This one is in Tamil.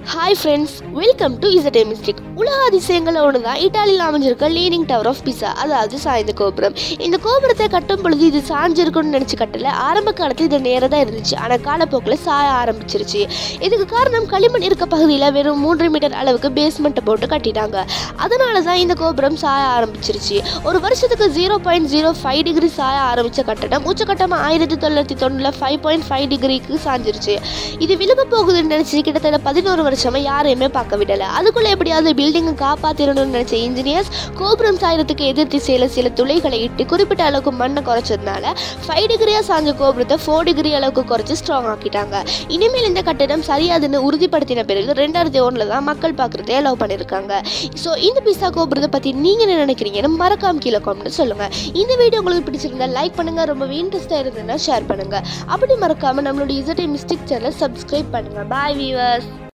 hi friends welcome to Z mystic உலக அதிசயங்களில் ஒன்று தான் இட்டாலியில் அமைஞ்சிருக்க லீனிங் டவர் ஆஃப் பிசா அதாவது சாய்ந்த கோபுரம் இந்த கோபுரத்தை கட்டும் பொழுது இது சாஞ்சிருக்கும்னு நினச்சி கட்டல ஆரம்ப காலத்தில் இது நேராக தான் இருந்துச்சு ஆனால் காலப்போக்கில் சாய ஆரம்பிச்சிருச்சு இதுக்கு காரணம் களிமண் இருக்க பகுதியில் வெறும் மூன்று மீட்டர் அளவுக்கு பேஸ்மெண்ட்டை போட்டு கட்டிட்டாங்க அதனால தான் இந்த கோபுரம் சாய ஆரம்பிச்சிருச்சு ஒரு வருஷத்துக்கு zero point zero five degree சாய ஆரம்பித்த கட்டடம் உச்சக்கட்டமாக ஆயிரத்தி தொள்ளாயிரத்தி தொண்ணூறில் ஃபைவ் பாயிண்ட் ஃபைவ் டிகிரிக்கு சாஞ்சிருச்சு இது விழுக போகுதுன்னு நினச்சி கிட்டத்தட்ட பதினோரு வருஷமா யாரையுமே பார்க்க விடல அதுக்குள்ள எப்படியாவது பில்டிங்கை காப்பாத்திரணும்னு நினைச்ச இன்ஜினியர்ஸ் கோபுரம் சாயறதுக்கு எதிர் திசையில சில துளைகளை இட்டு குறிப்பிட்ட அளவுக்கு மண்ணை குறைச்சதுனால ஃபைவ் டிகிரியா சாஞ்ச கோபுரத்தை ஃபோர் டிகிரி அளவுக்கு குறைச்சு ஸ்ட்ராங் ஆக்கிட்டாங்க இனிமேல் இந்த கட்டிடம் சரியாதுன்னு உறுதிப்படுத்தின பிறகு ரெண்டாயிரத்தி ஒன்றில் தான் மக்கள் பார்க்குறதே அலோவ் பண்ணியிருக்காங்க ஸோ இந்த பிசா கோபுரத்தை பற்றி நீங்கள் என்ன நினைக்கிறீங்கன்னு மறக்காம கீழே கமெண்ட் சொல்லுங்கள் இந்த வீடியோ உங்களுக்கு பிடிச்சிருந்தா லைக் பண்ணுங்கள் ரொம்பவே இன்ட்ரெஸ்ட்டாக இருந்ததுன்னா ஷேர் பண்ணுங்கள் அப்படி மறக்காமல் நம்மளோட இசட்டை மிஸ்டேக் சேனலை சப்ஸ்கிரைப் பண்ணுங்கள் பாய் வீவர்ஸ்